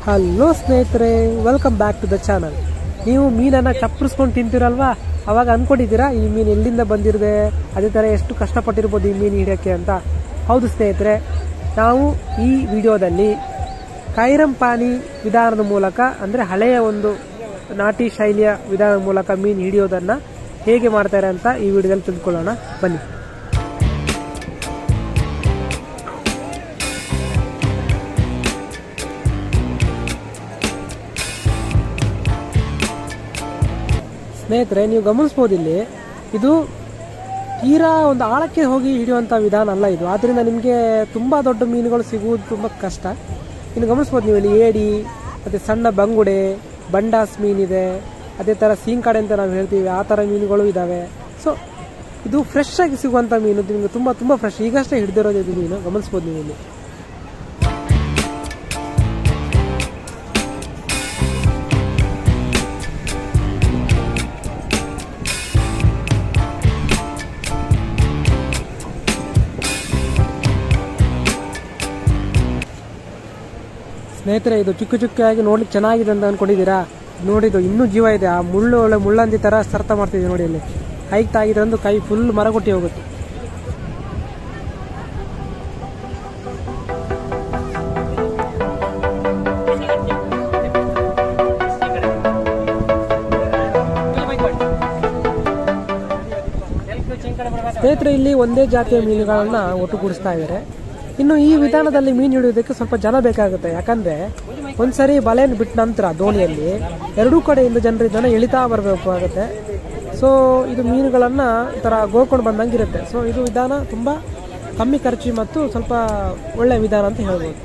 hello ಸ್ನೇಹಿತರೆ welcome back to the channel ನೀವು ಮೀನನ್ನ ಚಪ್ಪರಿಸ್ಕೊಂಡು ತಿಂತೀರಲ್ವಾ ಅವಾಗ ಅನ್ಕೊಂಡಿದ್ದೀರಾ ಈ ಮೀನು ಎಲ್ಲಿಂದ ಬಂದಿರದೆ ಅದೇ ಥರ ಎಷ್ಟು ಕಷ್ಟಪಟ್ಟಿರ್ಬೋದು ಈ ಮೀನು ಹಿಡಿಯೋಕ್ಕೆ ಅಂತ ಹೌದು ಸ್ನೇಹಿತರೆ ನಾವು ಈ ವಿಡಿಯೋದಲ್ಲಿ ಕೈರಂ ಪಾನಿ ವಿಧಾನದ ಮೂಲಕ ಅಂದರೆ ಹಳೆಯ ಒಂದು ನಾಟಿ ಶೈಲಿಯ ವಿಧಾನದ ಮೂಲಕ ಮೀನು ಹಿಡಿಯೋದನ್ನು ಹೇಗೆ ಮಾಡ್ತಾರೆ ಅಂತ ಈ ವಿಡಿಯೋದಲ್ಲಿ ತಿಳ್ಕೊಳ್ಳೋಣ ಬನ್ನಿ ಸ್ನೇಹಿತರೆ ನೀವು ಗಮನಿಸ್ಬೋದು ಇಲ್ಲಿ ಇದು ತೀರಾ ಒಂದು ಆಳಕ್ಕೆ ಹೋಗಿ ಹಿಡಿಯುವಂಥ ವಿಧಾನ ಅಲ್ಲ ಇದು ಆದ್ದರಿಂದ ನಿಮಗೆ ತುಂಬ ದೊಡ್ಡ ಮೀನುಗಳು ಸಿಗುವುದು ತುಂಬ ಕಷ್ಟ ಇನ್ನು ಗಮನಿಸ್ಬೋದು ನೀವು ಇಲ್ಲಿ ಏಡಿ ಮತ್ತು ಸಣ್ಣ ಬಂಗುಡೆ ಬಂಡಾಸ್ ಮೀನಿದೆ ಅದೇ ಥರ ಸೀಂಕಾಡೆ ಅಂತ ನಾವು ಹೇಳ್ತೀವಿ ಆ ಥರ ಮೀನುಗಳು ಇದ್ದಾವೆ ಸೊ ಇದು ಫ್ರೆಶ್ ಆಗಿ ಸಿಗುವಂಥ ಮೀನು ನಿಮಗೆ ತುಂಬ ತುಂಬ ಫ್ರೆಶ್ ಈಗಷ್ಟೇ ಹಿಡಿದಿರೋದು ಇದು ಮೀನು ಗಮನಿಸ್ಬೋದು ನೀವು ಇಲ್ಲಿ ಸ್ನೇಹಿತರೆ ಇದು ಚಿಕ್ಕ ಚಿಕ್ಕಾಗಿ ನೋಡ್ಲಿಕ್ಕೆ ಚೆನ್ನಾಗಿದೆ ಅಂತ ಅನ್ಕೊಂಡಿದ್ದೀರಾ ನೋಡಿ ಇದು ಇನ್ನೂ ಜೀವ ಇದೆ ಆ ಮುಳ್ಳು ಒಳ್ಳೆ ಮುಳ್ಳಂದಿ ತರ ಸರ್ತ ಮಾಡ್ತಿದೆ ನೋಡಿ ಅಲ್ಲಿ ಹೈಟ್ ಆಗಿದೆ ಒಂದು ಕೈ ಫುಲ್ ಮರಗೊಟ್ಟಿ ಹೋಗುತ್ತೆ ಸ್ನೇಹಿತರೆ ಇಲ್ಲಿ ಒಂದೇ ಜಾತಿಯ ಮೀನುಗಳನ್ನ ಒಟ್ಟುಗೂಡಿಸ್ತಾ ಇದ್ದಾರೆ ಇನ್ನು ಈ ವಿಧಾನದಲ್ಲಿ ಮೀನು ಹಿಡಿಯೋದಕ್ಕೆ ಸ್ವಲ್ಪ ಜನ ಬೇಕಾಗುತ್ತೆ ಯಾಕಂದ್ರೆ ಒಂದ್ಸರಿ ಬಲೆಯನ್ನು ಬಿಟ್ಟ ನಂತರ ದೋಣಿಯಲ್ಲಿ ಎರಡೂ ಕಡೆಯಿಂದ ಜನರು ಇದನ್ನ ಎಳಿತಾ ಬರಬೇಕಾಗುತ್ತೆ ಸೊ ಇದು ಮೀನುಗಳನ್ನ ಈ ತರ ಗೋಳ್ಕೊಂಡು ಬಂದಂಗಿರುತ್ತೆ ಸೊ ಇದು ವಿಧಾನ ತುಂಬಾ ಕಮ್ಮಿ ಖರ್ಚು ಮತ್ತು ಸ್ವಲ್ಪ ಒಳ್ಳೆ ವಿಧಾನ ಅಂತ ಹೇಳ್ಬೋದು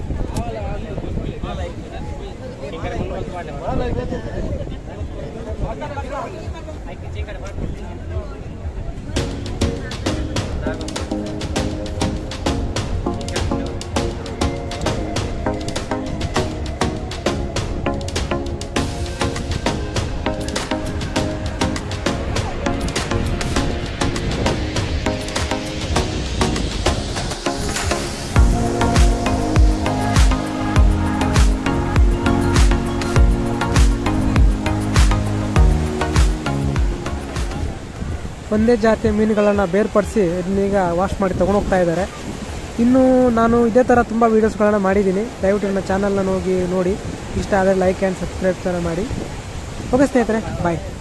ಒಂದೇ ಜಾತಿಯ ಮೀನುಗಳನ್ನು ಬೇರ್ಪಡಿಸಿ ಇದನ್ನೀಗ ವಾಶ್ ಮಾಡಿ ತಗೊಂಡು ಹೋಗ್ತಾ ಇದ್ದಾರೆ ಇನ್ನು ನಾನು ಇದೇ ಥರ ತುಂಬ ವೀಡಿಯೋಸ್ಗಳನ್ನ ಮಾಡಿದ್ದೀನಿ ದಯವಿಟ್ಟು ನನ್ನ ಚಾನಲ್ನ ಹೋಗಿ ನೋಡಿ ಇಷ್ಟ ಆದರೆ ಲೈಕ್ ಆ್ಯಂಡ್ ಸಬ್ಸ್ಕ್ರೈಬ್ ಥರ ಮಾಡಿ ಓಕೆ ಸ್ನೇಹಿತರೆ ಬಾಯ್